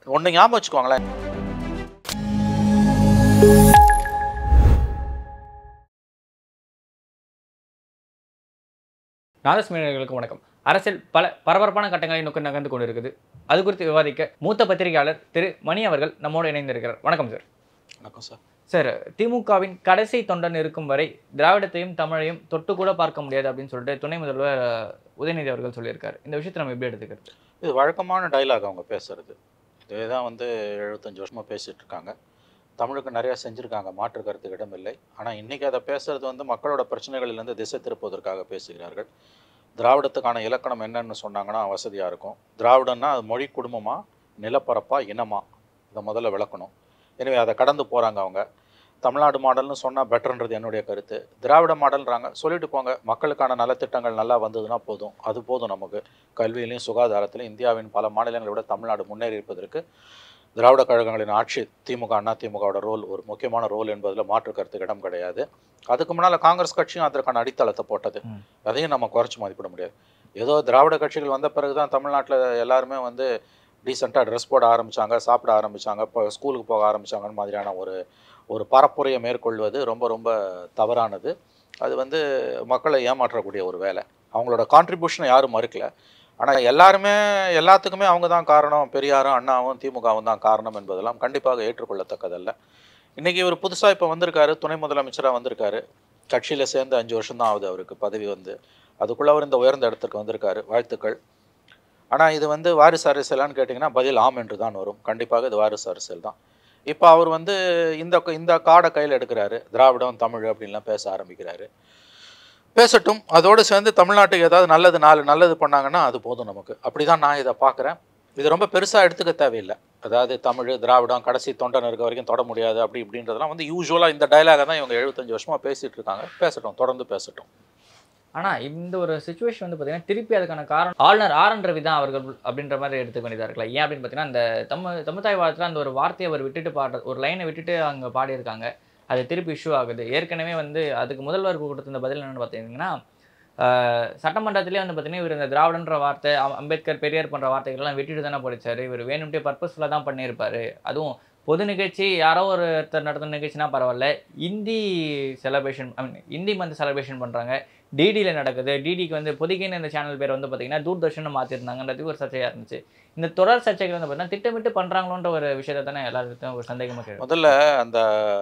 ஒன்று ஞாபகம் வச்சுக்கோங்களேன் நாதஸ்மீனர்களுக்கு வணக்கம் அரசியல் பல பரபரப்பான கட்டங்களை நோக்கி நகர்ந்து கொண்டிருக்குது அது குறித்து விவாதிக்க மூத்த பத்திரிகையாளர் திரு மணி அவர்கள் நம்மோடு இணைந்திருக்கிறார் வணக்கம் சார் வணக்கம் சார் சார் திமுகவின் கடைசி தொண்டன் இருக்கும் வரை திராவிடத்தையும் தமிழையும் தொட்டு கூட பார்க்க முடியாது அப்படின்னு சொல்லிட்டு துணை முதல்வர் அஹ், உதயநிதி அவர்கள் சொல்லியிருக்காரு இந்த விஷயத்தை நம்ம எப்படி எடுத்துக்கிறது இது வழக்கமான டைலாக் அவங்க பேசுறது இதே தான் வந்து எழுபத்தஞ்சு வருஷமாக பேசிகிட்டு இருக்காங்க தமிழுக்கு நிறையா செஞ்சுருக்காங்க மாற்று கருத்துக்கு இடமில்லை ஆனால் இன்றைக்கி அதை பேசுறது வந்து மக்களோட பிரச்சனைகளிலிருந்து திசை திருப்புவதற்காக பேசுகிறார்கள் திராவிடத்துக்கான இலக்கணம் என்னன்னு சொன்னாங்கன்னா வசதியாக இருக்கும் திராவிடம்னா அது மொழி குடும்பமா நிலப்பரப்பா இனமா இதை முதல்ல விளக்கணும் எனவே அதை கடந்து போகிறாங்க அவங்க தமிழ்நாடு மாடல்னு சொன்னால் பெட்டர்ன்றது என்னுடைய கருத்து திராவிட மாடல்ன்றாங்க சொல்லிட்டு போங்க மக்களுக்கான நலத்திட்டங்கள் நல்லா வந்ததுன்னா போதும் அது போதும் நமக்கு கல்வியிலையும் சுகாதாரத்திலையும் இந்தியாவின் பல மாநிலங்களை விட தமிழ்நாடு முன்னேறி இருப்பதற்கு திராவிட கழகங்களின் ஆட்சி திமுக அண்ணா திமுகவோட ரோல் ஒரு முக்கியமான ரோல் என்பதில் மாற்று கருத்துக்கு இடம் கிடையாது அதுக்கு முன்னால் காங்கிரஸ் கட்சியும் அதற்கான அடித்தளத்தை போட்டது ம். அதையும் நம்ம குறைச்சி மதிப்பிட முடியாது ஏதோ திராவிட கட்சிகள் வந்த பிறகு தான் தமிழ்நாட்டில் எல்லாருமே வந்து டீசெண்டாக ட்ரெஸ் போட ஆரம்பித்தாங்க சாப்பிட ஆரம்பித்தாங்க இப்போ ஸ்கூலுக்கு போக ஆரம்பித்தாங்கன்னு மாதிரியான ஒரு ஒரு பரப்புரையை மேற்கொள்வது ரொம்ப ரொம்ப தவறானது அது வந்து மக்களை ஏமாற்றக்கூடிய ஒரு வேலை அவங்களோட கான்ட்ரிபியூஷனை யாரும் மறுக்கல ஆனால் எல்லாருமே எல்லாத்துக்குமே அவங்க தான் காரணம் பெரியாரும் அண்ணாவும் திமுகவும் தான் காரணம் என்பதெல்லாம் கண்டிப்பாக ஏற்றுக்கொள்ளத்தக்கதல்ல இன்றைக்கி இவர் புதுசாக இப்போ வந்திருக்காரு துணை முதலமைச்சராக வந்திருக்காரு கட்சியில் சேர்ந்து அஞ்சு வருஷம் தான் ஆகுது அவருக்கு பதவி வந்து அதுக்குள்ளே அவர் இந்த உயர்ந்த இடத்துக்கு வந்திருக்காரு வாழ்த்துக்கள் ஆனால் இது வந்து வாரிசு அரசியலான்னு கேட்டிங்கன்னா பதில் ஆம் என்று தான் வரும் கண்டிப்பாக இது வாரிசு அரசியல் தான் இப்போ அவர் வந்து இந்த இந்த காடை கையில் எடுக்கிறாரு திராவிடம் தமிழ் அப்படின்லாம் பேச ஆரம்பிக்கிறாரு பேசட்டும் அதோடு சேர்ந்து தமிழ்நாட்டுக்கு ஏதாவது நல்லது நாலு நல்லது பண்ணாங்கன்னா அது போதும் நமக்கு அப்படி தான் நான் இதை பார்க்குறேன் இது ரொம்ப பெருசாக எடுத்துக்க தேவையில்லை அதாவது தமிழ் திராவிடம் கடைசி தொண்டன் இருக்க வரைக்கும் தொட முடியாது அப்படி இப்படின்றதெல்லாம் வந்து யூஸ்வலாக இந்த டைலாக தான் இவங்க எழுபத்தஞ்சு வருஷமாக பேசிகிட்டு இருக்காங்க பேசட்டும் தொடர்ந்து பேசட்டும் ஆனால் இந்த ஒரு சுச்சுவேஷன் வந்து பார்த்தீங்கன்னா திருப்பி அதுக்கான காரணம் ஆளுநர் ஆர் என் ரவி தான் அவர்கள் அப்படின்ற மாதிரி எடுத்துக்க வேண்டியதாக இருக்கலாம் ஏன் அப்படின்னு பார்த்தீங்கன்னா அந்த தமிழ் தமிழ்தாய் வாழ்த்தில் அந்த ஒரு வார்த்தையை அவர் விட்டுட்டு பாடுற ஒரு லைனை விட்டுட்டு அங்கே பாடியிருக்காங்க அது திருப்பி இஷ்யூ ஆகுது ஏற்கனவே வந்து அதுக்கு முதல்வருக்கு கொடுத்திருந்த பதில் என்னென்னு பார்த்தீங்கன்னா ஆஹ், சட்டமன்றத்திலே வந்து பார்த்தீங்கன்னா இவர் இந்த திராவிடன்ற வார்த்தை அம்- அம்பேத்கர் பெரியார் போன்ற வார்த்தைகள்லாம் விட்டுட்டு தானே படிச்சாரு இவர் வேணும்ட்டே பர்பஸ்ஃபுல்லாக தான் பண்ணியிருப்பாரு அதுவும் பொது நிகழ்ச்சி யாரோ ஒருத்தர் நடத்துன நிகழ்ச்சினா பரவாயில்ல Hindi celebration I mean Hindi month celebration பண்ணுறாங்க டிடியில் நடக்குது டிடிக்கு வந்து பொதுக்கின்னு இந்த சேனல் பேர் வந்து பார்த்தீங்கன்னா தூர்தர்ஷன் மாற்றிருந்தாங்கன்றது ஒரு சர்ச்சையாக இருந்துச்சு இந்த தொடர் சர்ச்சைகள் வந்து பார்த்தீங்கன்னா திட்டமிட்டு பண்ணுறாங்களோன்ற ஒரு விஷயத்தை தானே எல்லாருக்கும் ஒரு சந்தேகமாக கேட்கும் முதல்ல அந்த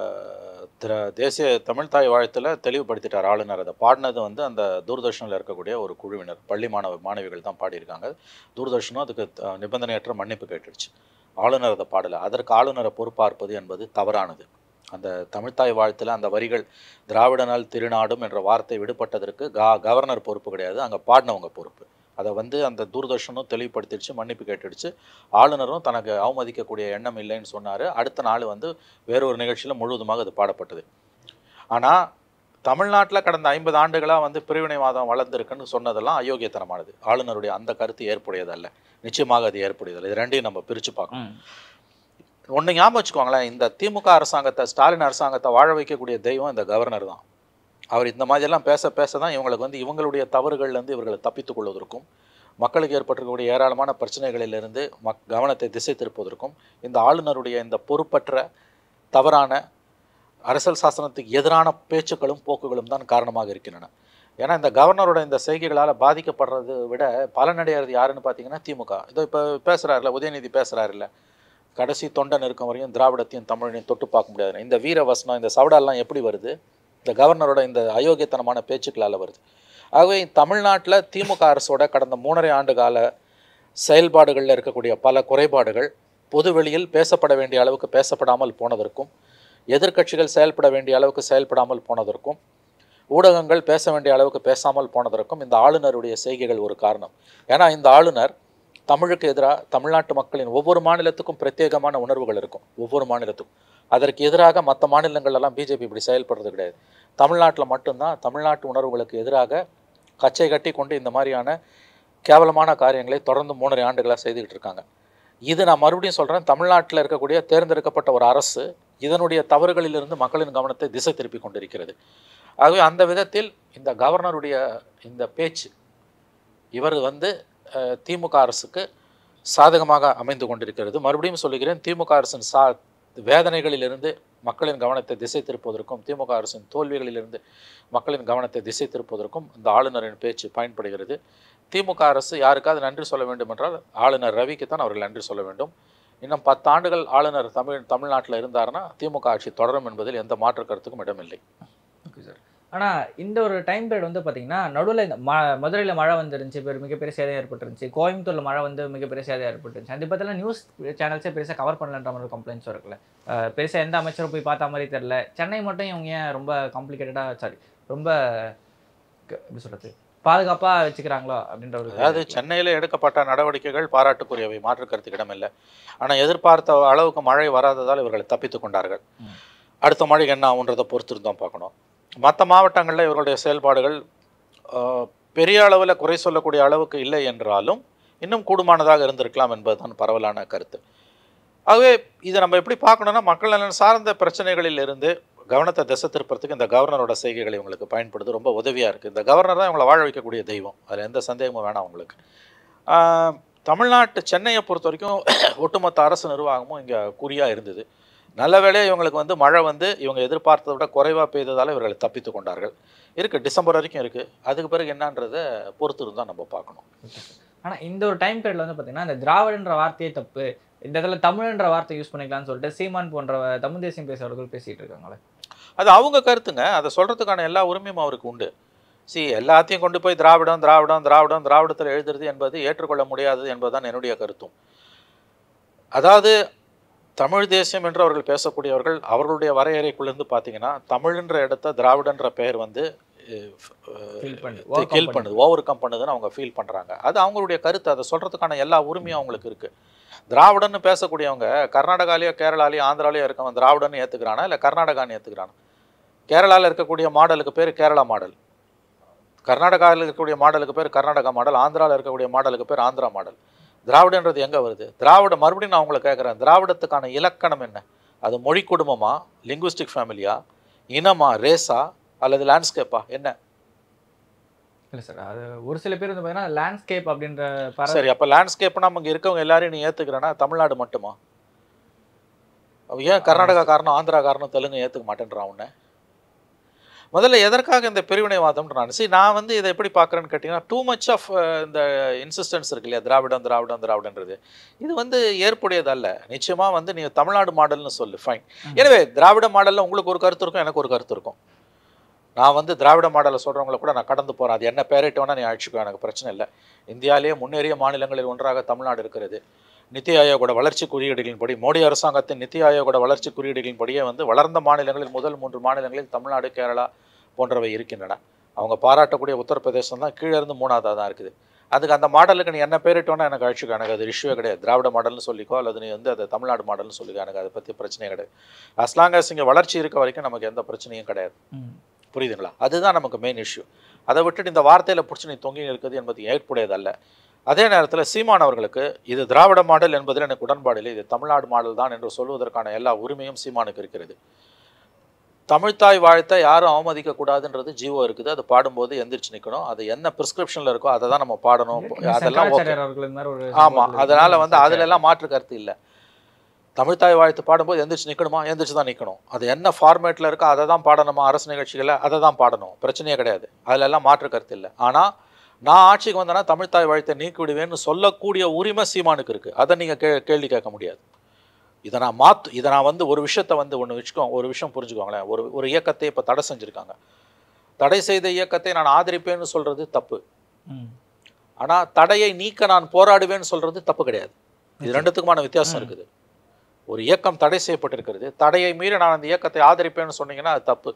திர தேசிய தமிழ்தாய் வாழ்த்தில் தெளிவுபடுத்திட்டார் ஆளுநர் அதை பாடினது வந்து அந்த தூர்தர்ஷனில் இருக்கக்கூடிய ஒரு குழுவினர் பள்ளி மாணவ மாணவிகள் தான் பாடியிருக்காங்க தூர்தர்ஷனும் அதுக்கு த- நிபந்தனையற்ற மன்னிப்பு கேட்டுடுச்சு ஆளுநர் அதை பாடலை அதற்கு ஆளுநரை பொறுப்பார்ப்பது என்பது தவறானது அந்த தமிழ்தாய் வாழ்த்தில் அந்த வரிகள் திராவிட நாள் திருநாடும் என்ற வார்த்தை விடுபட்டதற்கு கா கவர்னர் பொறுப்பு கிடையாது அங்கே பாடினவங்க பொறுப்பு அதை வந்து அந்த தூர்தர்ஷனும் தெளிவுபடுத்திடுச்சு மன்னிப்பு கேட்டுடுச்சு ஆளுநரும் தனக்கு அவமதிக்கக்கூடிய எண்ணம் இல்லைன்னு சொன்னார் அடுத்த நாள் வந்து வேறொரு நிகழ்ச்சியில் முழுவதுமாக அது பாடப்பட்டது ஆனால் தமிழ்நாட்டில் கடந்த ஐம்பது ஆண்டுகளாக வந்து பிரிவினைவாதம் வளர்ந்துருக்குன்னு சொன்னதெல்லாம் அயோக்கியத்தனமானது ஆளுநருடைய அந்த கருத்து ஏற்புடையதல்ல நிச்சயமாக அது ஏற்புடையதல்ல இது ரெண்டையும் நம்ம பிரித்து பார்க்கணும் ம் ஒன்று ஞாபகம் வச்சுக்கோங்களேன் இந்த திமுக அரசாங்கத்தை ஸ்டாலின் அரசாங்கத்தை வாழ வைக்கக்கூடிய தெய்வம் இந்த கவர்னர் தான் அவர் இந்த மாதிரியெல்லாம் பேச பேச தான் இவங்களுக்கு வந்து இவங்களுடைய தவறுகள்லேருந்து இவர்களை தப்பித்துக் கொள்வதற்கும் மக்களுக்கு ஏற்பட்டிருக்கக்கூடிய ஏராளமான பிரச்சனைகளிலிருந்து மக் கவனத்தை திசை திருப்புவதற்கும் இந்த ஆளுநருடைய இந்த பொறுப்பற்ற தவறான அரசியல் சாசனத்துக்கு எதிரான பேச்சுக்களும் போக்குகளும் தான் காரணமாக இருக்கின்றன ஏன்னா இந்த கவர்னரோட இந்த செய்கைகளால் பாதிக்கப்படுறதை விட பலனடைகிறது யாருன்னு பார்த்தீங்கன்னா திமுக இதோ இப்போ பேசுகிறாருல உதயநிதி பேசுகிறாருல்ல கடைசி தொண்டன் இருக்கும் வரையும் திராவிடத்தையும் தமிழையும் தொட்டு பார்க்க முடியாது இந்த வீர வசனம் இந்த சவடாலாம் எப்படி வருது இந்த கவர்னரோட இந்த அயோக்கியத்தனமான பேச்சுக்களால் வருது ஆகவே தமிழ்நாட்டில் திமுக அரசோட கடந்த மூணரை ஆண்டு கால செயல்பாடுகளில் இருக்கக்கூடிய பல குறைபாடுகள் பொதுவெளியில் பேசப்பட வேண்டிய அளவுக்கு பேசப்படாமல் போனதற்கும் எதிர்க்கட்சிகள் செயல்பட வேண்டிய அளவுக்கு செயல்படாமல் போனதற்கும் ஊடகங்கள் பேச வேண்டிய அளவுக்கு பேசாமல் போனதற்கும் இந்த ஆளுநருடைய செய்கைகள் ஒரு காரணம் ஏன்னா இந்த ஆளுநர் தமிழுக்கு எதிராக தமிழ்நாட்டு மக்களின் ஒவ்வொரு மாநிலத்துக்கும் பிரத்யேகமான உணர்வுகள் இருக்கும் ஒவ்வொரு மாநிலத்துக்கும் அதற்கு எதிராக மற்ற மாநிலங்கள்லாம் பிஜேபி இப்படி செயல்படுறது கிடையாது தமிழ்நாட்டில் மட்டும்தான் தமிழ்நாட்டு உணர்வுகளுக்கு எதிராக கச்சை கட்டி கொண்டு இந்த மாதிரியான கேவலமான காரியங்களை தொடர்ந்து மூணரை ஆண்டுகளாக செய்துக்கிட்டு இருக்காங்க இது நான் மறுபடியும் சொல்கிறேன் தமிழ்நாட்டில் இருக்கக்கூடிய தேர்ந்தெடுக்கப்பட்ட ஒரு அரசு இதனுடைய தவறுகளிலிருந்து மக்களின் கவனத்தை திசை திருப்பி கொண்டிருக்கிறது ஆகவே அந்த விதத்தில் இந்த கவர்னருடைய இந்த பேச்சு இவர் வந்து அஹ், திமுக அரசுக்கு சாதகமாக அமைந்து கொண்டிருக்கிறது மறுபடியும் சொல்லுகிறேன் திமுக அரசின் சா வேதனைகளிலிருந்து மக்களின் கவனத்தை திசை திருப்புவதற்கும் திமுக அரசின் தோல்விகளிலிருந்து மக்களின் கவனத்தை திசை திருப்புவதற்கும் இந்த ஆளுநரின் பேச்சு பயன்படுகிறது திமுக அரசு யாருக்காவது நன்றி சொல்ல வேண்டும் என்றால் ஆளுநர் ரவிக்கு தான் அவர்கள் நன்றி சொல்ல வேண்டும் இன்னும் பத்தாண்டுகள் ஆளுநர் தமிழ் தமிழ்நாட்டில் இருந்தாருன்னா திமுக ஆட்சி தொடரும் என்பதில் எந்த மாற்று கருத்துக்கும் இடமில்லை ஓகே சார் ஆனால் இந்த ஒரு டைம் பீரியட் வந்து பார்த்தீங்கன்னா நடுவில் இந்த ம மதுரையில் மழை வந்துருந்துச்சு பெரு மிகப்பெரிய சேதம் ஏற்பட்டுருந்துச்சு கோயம்புத்தூரில் மழை வந்து மிகப்பெரிய சேதம் ஏற்பட்டுருந்துச்சு அந்த பற்றிலாம் நியூஸ் சேனல்ஸே பெருசாக கவர் பண்ணலன்ற மாதிரி கம்ப்ளைண்ட்ஸ் இருக்குல்ல பெருசாக எந்த அமைச்சரும் போய் பார்த்த மாதிரி தெரில சென்னை மட்டும் இவங்க ஏன் ரொம்ப காம்ப்ளிகேட்டடாக சாரி ரொம்ப க- எப்படி சொல்கிறது பாதுகாப்பாக வச்சுக்கிறாங்களோ அப்படின்ற ஒரு அதாவது சென்னையில் எடுக்கப்பட்ட நடவடிக்கைகள் பாராட்டுக்குரியவை மாற்று கருத்துக்கு இடமில்லை ஆனால் எதிர்பார்த்த அளவுக்கு மழை வராததால் இவர்கள் தப்பித்துக் கொண்டார்கள் ம். அடுத்த மழை என்ன ஆகுன்றதை பொறுத்து இருந்தோம் பார்க்கணும் மற்ற மாவட்டங்களில் இவர்களுடைய செயல்பாடுகள் ஆஹ், பெரிய அளவில் குறை சொல்லக்கூடிய அளவுக்கு இல்லை என்றாலும் இன்னும் கூடுமானதாக இருந்திருக்கலாம் என்பதுதான் பரவலான கருத்து ஆகவே இதை நம்ம எப்படி பார்க்கணும்னா மக்கள் நலன் சார்ந்த பிரச்சனைகளில் இருந்து கவனத்தை திசை திருப்பறதுக்கு இந்த கவர்னரோட செய்கைகள் இவங்களுக்கு பயன்படுது ரொம்ப உதவியாக இருக்குது இந்த கவர்னர் தான் இவங்களை வாழ வைக்கக்கூடிய தெய்வம் அதில் எந்த சந்தேகமும் வேணாம் உங்களுக்கு ஆஹ், தமிழ்நாட்டு சென்னையை பொறுத்த வரைக்கும் ஒட்டுமொத்த அரசு நிர்வாகமும் இங்கே குறியாக இருந்தது நல்ல வேளையா இவங்களுக்கு வந்து மழை வந்து இவங்க எதிர்பார்த்ததை விட குறைவாக பெய்ததால் இவர்கள் தப்பித்து கொண்டார்கள் இருக்குது டிசம்பர் வரைக்கும் இருக்குது அதுக்கு பிறகு என்னன்றதை பொறுத்து இருந்தால் நம்ம பார்க்கணும் ஆனால் இந்த ஒரு டைம் பீரியட்ல வந்து பார்த்தீங்கன்னா இந்த திராவிடன்ற வார்த்தையே தப்பு இந்த இடத்துல தமிழ்ன்ற வார்த்தை யூஸ் பண்ணிக்கலாம்னு சொல்லிட்டு சீமான் போன்ற தமிழ் தேசியம் பேசுறவர்கள் பேசிட்டு இருக்காங்களே அது அவங்க கருத்துங்க அதை சொல்கிறதுக்கான எல்லா உரிமையும் அவருக்கு உண்டு சி எல்லாத்தையும் கொண்டு போய் திராவிடம் திராவிடம் திராவிடம் திராவிடத்தில் எழுதுறது என்பது ஏற்றுக்கொள்ள முடியாதது என்பதுதான் என்னுடைய கருத்தும் அதாவது தமிழ் தேசியம் என்று அவர்கள் பேசக்கூடியவர்கள் அவர்களுடைய வரையறைக்குள்ளேருந்து பார்த்தீங்கன்னா தமிழ்ன்ற இடத்த திராவிடன்ற பெயர் வந்து ஃபீல் பண்ணி கில் பண்ணுது ஓவர் கம் பண்ணுதுன்னு அவங்க ஃபீல் பண்ணுறாங்க அது அவங்களுடைய கருத்து அதை சொல்கிறதுக்கான எல்லா உரிமையும் அவங்களுக்கு இருக்குது திராவிடன்னு பேசக்கூடியவங்க கர்நாடகாலேயோ கேரளாலேயோ ஆந்திராலேயோ இருக்கவன் திராவிடன்னு ஏற்றுக்கிறானா இல்லை கர்நாடகான்னு ஏற்றுக்கிறானா கேரளாவில் இருக்கக்கூடிய மாடலுக்கு பேர் கேரளா மாடல் கர்நாடகாவில் இருக்கக்கூடிய மாடலுக்கு பேர் கர்நாடகா மாடல் ஆந்திராவில் இருக்கக்கூடிய மாடலுக்கு பேர் ஆந்திரா மாடல் திராவிடன்றது எங்கே வருது திராவிட மறுபடியும் நான் உங்களை கேட்குறேன் திராவிடத்துக்கான இலக்கணம் என்ன அது மொழி குடும்பமா லிங்குவிஸ்டிக் ஃபேமிலியா இனமா ரேஸா அல்லது லேண்ட்ஸ்கேப்பா என்ன இல்லை சார் அது ஒரு சில பேர் வந்து பார்த்தீங்கன்னா லேண்ட்ஸ்கேப் அப்படின்ற பர சரி அப்போ லேண்ட்ஸ்கேப்னா அங்கே இருக்கவங்க எல்லாரையும் நீ ஏற்றுக்கிறேன்னா தமிழ்நாடு மட்டுமா அவ ஏன் கர்நாடகா காரணம் ஆந்திரா காரணம் தெலுங்கு ஏற்றுக்க மாட்டேன்றான் உன்னை முதல்ல எதற்காக இந்த பிரிவினைவாதம்ன்ற நான் சரி நான் வந்து இதை எப்படி பார்க்குறேன்னு கேட்டிங்கன்னா டூ மச் ஆஃப் இந்த இன்சிஸ்டன்ஸ் இருக்கு இல்லையா திராவிடம் திராவிடம் திராவிடன்றது இது வந்து ஏற்புடையதல்ல நிச்சயமாக வந்து நீ தமிழ்நாடு மாடல்னு சொல்லு ஃபைன் ம். எனவே திராவிட மாடலில் உங்களுக்கு ஒரு கருத்து இருக்கும் எனக்கு ஒரு கருத்து இருக்கும் நான் வந்து திராவிட மாடலை சொல்கிறவங்கள கூட நான் கடந்து போகிறேன் அது என்ன பேரிட்டு வேணால் நீ அழிச்சுக்கோ எனக்கு பிரச்சனை இல்லை இந்தியாவிலேயே முன்னேறிய மாநிலங்களில் ஒன்றாக தமிழ்நாடு இருக்கிறது நித்தி ஆயோகோட வளர்ச்சி குறியீடுகளின்படி மோடி அரசாங்கத்தின் நித்தி ஆயோகோட வளர்ச்சி குறியீடுகளின்படியே வந்து வளர்ந்த மாநிலங்களில் முதல் மூன்று மாநிலங்களில் தமிழ்நாடு கேரளா போன்றவை இருக்கின்றன அவங்க பாராட்டக்கூடிய உத்தரப்பிரதேசம் தான் கீழே இருந்து மூணாவதாக தான் இருக்குது அதுக்கு அந்த மாடலுக்கு நீ என்ன பேரிட்டோன்னா எனக்கு அழிச்சுக்கோ எனக்கு அது இஷ்யூவே கிடையாது திராவிட மாடல்னு சொல்லிக்கோ அல்லது நீ வந்து அதை தமிழ்நாடு மாடல்னு சொல்லிக்கோ எனக்கு அதை பற்றி பிரச்சனையே கிடையாது அஸ்லாங்கஸ் இங்கே வளர்ச்சி இருக்க வரைக்கும் நமக்கு எந்த பிரச்சனையும் கிடையாது ம். புரியுதுங்களா அதுதான் நமக்கு மெயின் இஷ்யூ அதை விட்டுட்டு இந்த வார்த்தையில் பிடிச்சி நீ தொங்கி இருக்குது என்பது ஏற்புடையதல்ல அதே நேரத்தில் சீமான் அவர்களுக்கு இது திராவிட மாடல் என்பதில் எனக்கு உடன்பாடு இல்லை இது தமிழ்நாடு மாடல் தான் என்று சொல்வதற்கான எல்லா உரிமையும் சீமானுக்கு இருக்கிறது தமிழ்த்தாய் வாழ்த்தை யாரும் அவமதிக்க கூடாதுன்றது ஜீவோ இருக்குது அது பாடும்போது எந்திரிச்சு நிற்கணும் அது என்ன பிரிஸ்கிரிப்ஷனில் இருக்கோ அதை தான் நம்ம பாடணும் அதெல்லாம் ஓகே சங்கராச்சாரியார் அவர்கள் இந்த மாதிரி ஒரு ஆமாம் சம்பவத்துல அதனால இருக்கு. வந்து அதுல எல்லாம் மாற்று கருத்து இல்லை தமிழ்த்தாய் வாழ்த்து பாடும்போது எந்திரிச்சு நிற்கணுமா எந்திரிச்சு தான் நிற்கணும் அது என்ன ஃபார்மேட்டில் இருக்கோ அதை தான் பாடணுமா அரசு நிகழ்ச்சிகளில் அதை தான் பாடணும் பிரச்சனையே கிடையாது அதுல எல்லாம் மாற்று கருத்து இல்லை ஆனால் நான் ஆட்சிக்கு வந்தேன்னா தமிழ்த்தாய் வாழ்த்தை நீக்கி விடுவேன்னு சொல்லக்கூடிய உரிமை சீமானுக்கு இருக்குது அதை நீங்கள் கே கேள்வி கேட்க முடியாது இதை நான் மாற்று இதை நான் வந்து ஒரு விஷயத்தை வந்து ஒன்று வச்சுக்கோ ஒரு விஷயம் புரிஞ்சுக்கோங்களேன் ஒரு ஒரு இயக்கத்தை இப்போ தடை செஞ்சுருக்காங்க தடை செய்த இயக்கத்தை நான் ஆதரிப்பேன்னு சொல்கிறது தப்பு ம். ஆனால் தடையை நீக்க நான் போராடுவேன்னு சொல்கிறது தப்பு கிடையாது இது ரெண்டுத்துக்குமான வித்தியாசம் ம். இருக்குது ஒரு இயக்கம் தடை செய்யப்பட்டிருக்கிறது தடையை மீறி நான் அந்த இயக்கத்தை ஆதரிப்பேன்னு சொன்னீங்கன்னா அது தப்பு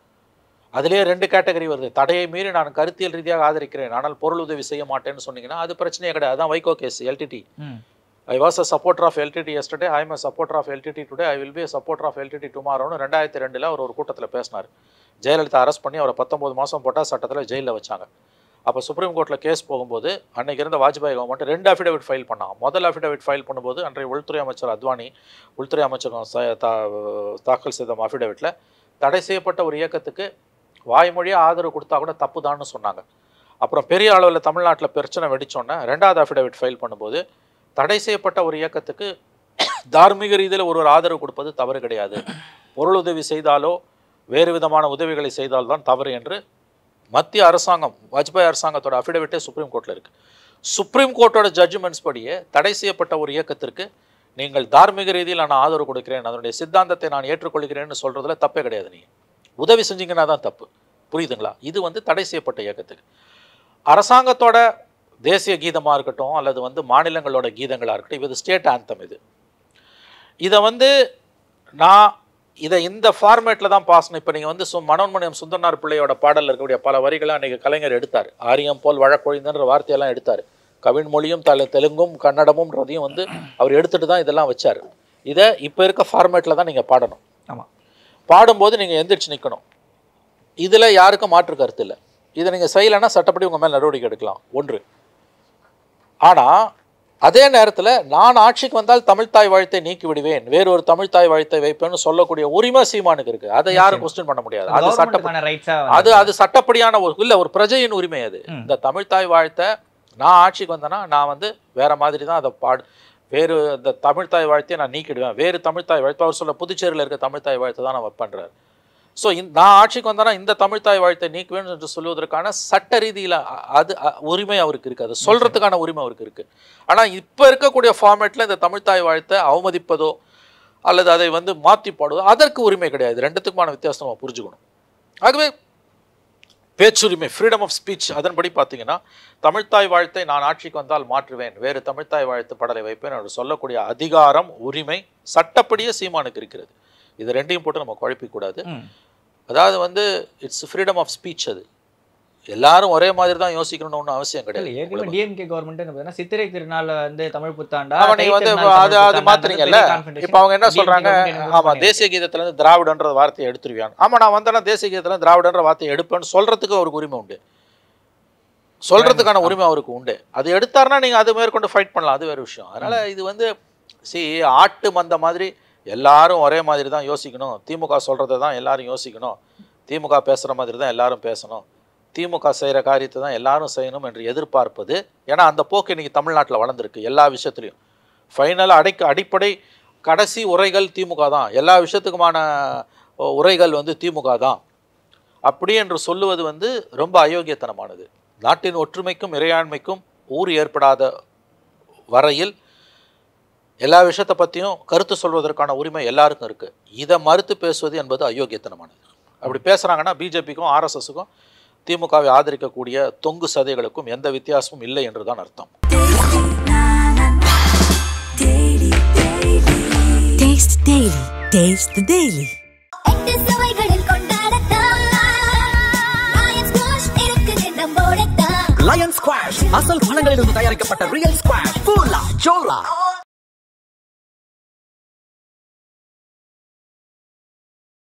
அதிலே ரெண்டு கேட்டகரி வருது தடையை மீறி நான் கருத்தியல் ரீதியாக ஆதரிக்கிறேன் ஆனால் பொருள் உதவி செய்ய மாட்டேன்னு சொன்னீங்கன்னா அது பிரச்சனையே கிடையாது அதான் வைகோ கேஸ் எல்டிடி ம். I was a supporter of LTTE yesterday I am a supporter of LTTE today I will be a supporter of LTTE டுமாரோன்னு ரெண்டாயிரத்தி ரெண்டில் அவர் ஒரு கூட்டத்தில் பேசினார் ஜெயலலிதா அரெஸ்ட் பண்ணி அவரை பத்தொம்பது மாதம் போட்டால் சட்டத்தில் ஜெயிலில் வச்சாங்க அப்போ சுப்ரீம் கோர்ட்டில் கேஸ் போகும்போது அன்னைக்கு இருந்த வாஜ்பாய் கவர்மெண்ட் ரெண்டு அஃபிடவிட் ஃபைல் பண்ணாங்க முதல் அஃபிடவிட் ஃபைல் பண்ணும்போது அன்றைய உள்துறை அமைச்சர் அத்வானி உள்துறை அமைச்சகம் ச- தா- தாக்கல் செய்த அஃபிடவிட்டில் தடை செய்யப்பட்ட ஒரு இயக்கத்துக்கு வாய்மொழியாக ஆதரவு கொடுத்தா கூட தப்பு சொன்னாங்க அப்புறம் பெரிய அளவில் தமிழ்நாட்டில் பிரச்சனை வெடிச்சோன்னே ரெண்டாவது அஃபிடவிட் ஃபைல் பண்ணும்போது தடை செய்யப்பட்ட ஒரு இயக்கத்துக்கு தார்மீக ரீதியில் ஒரு ஒரு ஆதரவு கொடுப்பது தவறு கிடையாது பொருள் உதவி செய்தாலோ வேறு விதமான உதவிகளை செய்தால்தான் தவறு என்று மத்திய அரசாங்கம் வாஜ்பாய் அரசாங்கத்தோட அஃபிடவிட்டே சுப்ரீம் கோர்ட்டில் இருக்கு சுப்ரீம் கோர்ட்டோட ஜட்ஜ்மெண்ட்ஸ் படியே தடை செய்யப்பட்ட ஒரு இயக்கத்திற்கு நீங்கள் தார்மீக ரீதியில் நான் ஆதரவு கொடுக்கிறேன் அதனுடைய சித்தாந்தத்தை நான் ஏற்றுக்கொள்கிறேன்னு சொல்றதுல தப்பே கிடையாது நீங்க உதவி செஞ்சீங்கன்னா தான் தப்பு புரியுதுங்களா இது வந்து தடை செய்யப்பட்ட இயக்கத்துக்கு அரசாங்கத்தோட தேசிய கீதமாக இருக்கட்டும் அல்லது வந்து மாநிலங்களோட கீதங்களாக இருக்கட்டும் இது ஸ்டேட் ஆந்தம் இது இதை வந்து நான் இதை இந்த ஃபார்மேட்டில் தான் பாசணும் இப்போ நீங்கள் வந்து சு மனோன்மணியம் சுந்தரனார் பிள்ளையோட பாடலில் இருக்கக்கூடிய பல வரிகளை அன்றைக்கி கலைஞர் எடுத்தார் ஆரியம் போல் வழக்கொழிந்தன்ற வார்த்தையெல்லாம் எடுத்தார் கவின் மொழியும் தல தெலுங்கும் கன்னடமும் ரதையும் வந்து அவர் எடுத்துட்டு தான் இதெல்லாம் வச்சார் இதை இப்போ இருக்க ஃபார்மேட்டில் தான் நீங்கள் பாடணும் ஆமா பாடும்போது நீங்கள் எந்திரிச்சு நிற்கணும் இதில் யாருக்கும் மாற்று கருத்து இல்லை இதை நீங்கள் செய்யலைன்னா சட்டப்படி உங்கள் மேல் நடவடிக்கை எடுக்கலாம் ஒன்று ஆனால் அதே நேரத்தில் நான் ஆட்சிக்கு வந்தால் தமிழ்த்தாய் வாழ்த்தை நீக்கி விடுவேன் வேறொரு தமிழ்த்தாய் வாழ்த்தை வைப்பேன்னு சொல்லக்கூடிய உரிமை சீமானுக்கு இருக்கு அதை யாரும் கொஸ்டின் பண்ண முடியாது அது சட்ட கவர்மெண்ட்டுக்கான ரைட்ஸா அது அது சட்டப்படியான ஒரு இல்ல ஒரு பிரஜையின் உரிமை அது ம். இந்த தமிழ்த்தாய் வாழ்த்தை நான் ஆட்சிக்கு வந்தேன்னா நான் வந்து வேற மாதிரி தான் அதை பாடு வேறு இந்த தமிழ்த்தாய் வாழ்த்தையை நான் நீக்கிடுவேன் வேறு தமிழ்த்தாய் வாழ்த்து அவர் சொல்ல புதுச்சேரியில் இருக்க தமிழ்த்தாய் வாழ்த்தை தான் நான் வைப்பேன்றார் ஸோ நான் ஆட்சிக்கு வந்தேன்னா இந்த தமிழ்த்தாய் வாழ்த்தை நீக்குவேன் என்று சொல்லுவதற்கான சட்ட ரீதியில் அது அ, உரிமை அவருக்கு இருக்கு அது சொல்றதுக்கான உரிமை அவருக்கு இருக்கு ஆனால் இப்போ இருக்கக்கூடிய ஃபார்மேட்டில் இந்த தமிழ்த்தாய் வாழ்த்தை அவமதிப்பதோ அல்லது அதை வந்து மாற்றி பாடுவதோ அதற்கு உரிமை கிடையாது ரெண்டுத்துக்குமான வித்தியாசம் நம்ம புரிஞ்சுக்கணும் ஆகவே பேச்சுரிமை ஃப்ரீடம் ஆஃப் ஸ்பீச் அதன்படி பார்த்தீங்கன்னா தமிழ்த்தாய் வாழ்த்தை நான் ஆட்சிக்கு வந்தால் மாற்றுவேன் வேறு தமிழ்த்தாய் வாழ்த்து படலை வைப்பேன் என்று சொல்லக்கூடிய அதிகாரம் உரிமை சட்டப்படியே சீமானுக்கு இருக்கிறது இது ரெண்டையும் போட்டு நம்ம குழப்பிக்கூடாது ம். அதாவது வந்து இட்ஸ் ஃப்ரீடம் ஆஃப் ஸ்பீச் அது எல்லாரும் ஒரே மாதிரி தான் யோசிக்கணும்னு ஒன்றும் அவசியம் இல்ல கிடையாது ஏற்கனவே டிஎம்கே கவர்மெண்ட் பார்த்தீங்கன்னா சித்திரை திருநாள் வந்து தமிழ் புத்தாண்டா ஆமா தை நீங்க வந்து திருநாள் அது தமிழ் அது புத்தாண்டா, மாத்துறீங்கல்ல பெரிய confrontation. இப்போ அவங்க என்ன DMK சொல்றாங்க government என்ன ஆமா பண்ணிருக்கு? தேசிய கீதத்துல இருந்து திராவிடன்ற வார்த்தையை எடுத்துருவியான் ஆமா நான் வந்தேன்னா தேசிய கீதத்துல இருந்து திராவிடன்ற வார்த்தையை எடுப்பேன்னு சொல்றதுக்கு அவருக்கு உரிமை உண்டு சொல்றதுக்கான உரிமை அவருக்கு உண்டு அது எடுத்தாருன்னா நீங்க அது மேற்கொண்டு ஃபைட் பண்ணலாம் அது வேற விஷயம் அதனால இது வந்து சி ஆட்டு மந்த மாதிரி எல்லாரும் ஒரே மாதிரி தான் யோசிக்கணும் திமுக சொல்றதை தான் எல்லாரும் யோசிக்கணும் திமுக பேசுற மாதிரி தான் எல்லாரும் பேசணும் திமுக செய்கிற காரியத்தை தான் எல்லாரும் செய்யணும் என்று எதிர்பார்ப்பது ஏன்னா அந்த போக்கு இன்னைக்கு தமிழ்நாட்டில் வளர்ந்துருக்கு எல்லா விஷயத்துலையும் ஃபைனலாக அடைக்க அடிப்படை கடைசி உரைகள் திமுக தான் எல்லா விஷயத்துக்குமான அஹ், உரைகள் வந்து திமுக தான் அப்படி என்று சொல்லுவது வந்து ரொம்ப அயோக்கியத்தனமானது நாட்டின் ஒற்றுமைக்கும் இறையாண்மைக்கும் ஊர் ஏற்படாத வரையில் எல்லா விஷயத்தை பற்றியும் கருத்து சொல்வதற்கான உரிமை எல்லாருக்கும் இருக்குது இதை மறுத்து பேசுவது என்பது அயோக்கியத்தனமானது அப்படி பேசுகிறாங்கன்னா பிஜேபிக்கும் ஆர்எஸ்எஸுக்கும் திமுகவை ஆதரிக்கக்கூடிய தொங்கு சதைகளுக்கும் எந்த வித்தியாசமும் இல்லை என்று தான் அர்த்தம் Taste Daily. Taste the Daily. எட்டு சுவைகளில் கொண்டாடத்தான் Lion Squash இருக்குது நம்மோடத்தான் லயன் ஸ்குவாஷ் அசல் பழங்களிலிருந்து தயாரிக்கப்பட்ட ரியல் ஸ்குவாஷ் பூலா சோலா